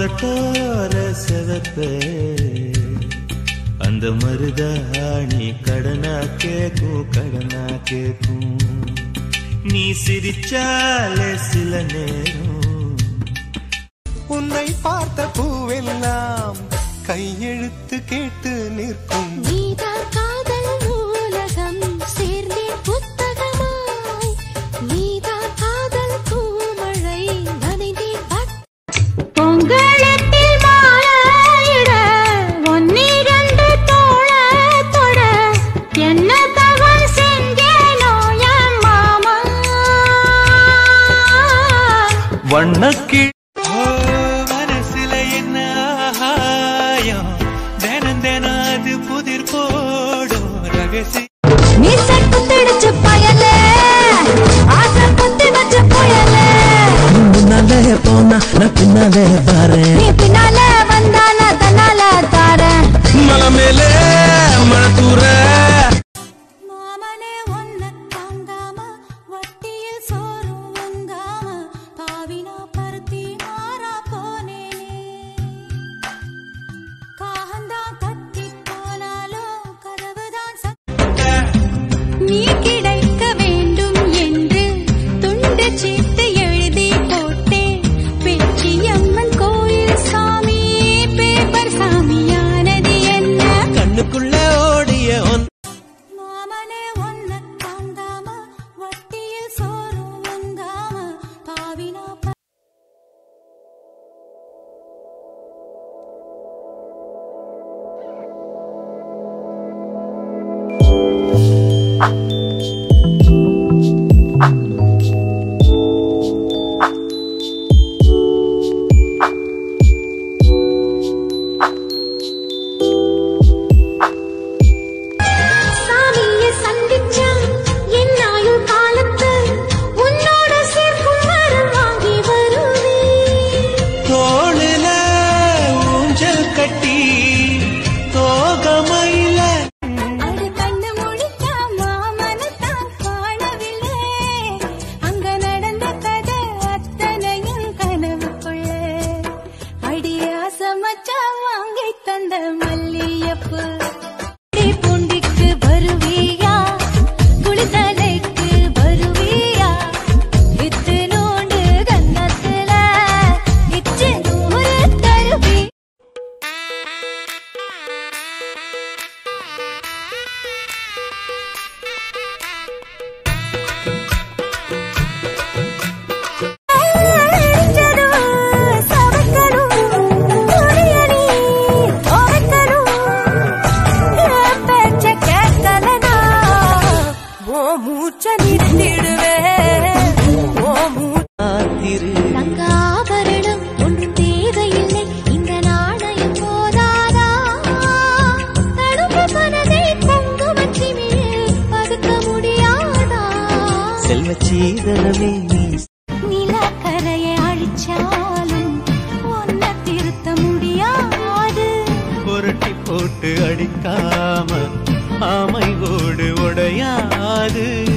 ரோட்டோர செவப்ப அந்த மருதாணி கடனா கேக்கும் கடனா கேக்கும் நீ சிரிச்சால சில நேரம் உன்னை பார்த்த பூவெல்லாம் கையெழுத்து கேட்டு நிற்கும் நீதான் காதல் நூலகம் சேர்ந்தே புத்தகமாய் நீதான் காதல் பூமழை நனைந்தே பொங்கலத்தில் மாலையிட ஒன்னிரண்டு தோழ தொட என்ன தவறு செஞ்சேனோ என் மாமா வண்ணக்கி மனசுல என்ன ஆகாயம் தினம் தினம் அது புதிர் போடும் ரகசிய நீ சட்டு திடிச்சு பயலே ஆசை புத்தி வச்சு புயலே முன்னாலே போனா நான் பின்னாலே பாரேன் நீ பின்னால வந்தால தன்னால தாரேன் மலை மேலே மழை தூர மாமனே ஒன்ன தாங்காம வட்டியில் சோறு வாங்காம பாவினா பருத்தி மாறா போனேனே காகந்தா கத்தி போனாலும் கதவுதான் நீ கிடைக்க வேண்டும் என்று துண்டு சீட்டு எழுதி போட்டேன் பெற்றியம்மன் கோயில் சாமி பேப்பர் சாமியானது என்ன கண்ணுக்குள்ள ஓடிய ஒன் மாமனே ஒன்ன தாங்காம வட்டியில் சோறு வாங்காம பாவினா சாமியை சந்திச்சா என் ஆயுள் காலத்து உன்னோட சேர்க்கும் வரம் வாங்கி வருவேன் தோளுல ஊஞ்சல் கட்டி தோகமையில அது கண்ணு முடிச்சா மாமனத்தான் காணவில்லை அங்க நடந்த கதை அத்தனையும் கனவுக்குள்ள அடியாச மச்சா வாங்கி தந்த மல்லியப்பு பூண்டிக்கு வருவியா குளித்தலைக்கு வருவியா இத்து நோண்டு கன்னத்துல இச்சு நூறு தருவி தங்காபரணம் ஒன்றும் தேவையில்லை இந்த நாணயம் போதாதா தடுப்பு மனதை குங்குமச்சி மேல் பதுக்க முடியாதா செல்வ சீதனமே நீ நிலக்கரையை அழிச்சாலும் ஒன்ன திருத்த முடியாது புரட்டி போட்டு அடிக்காம ஆமை ஓடு உடையாது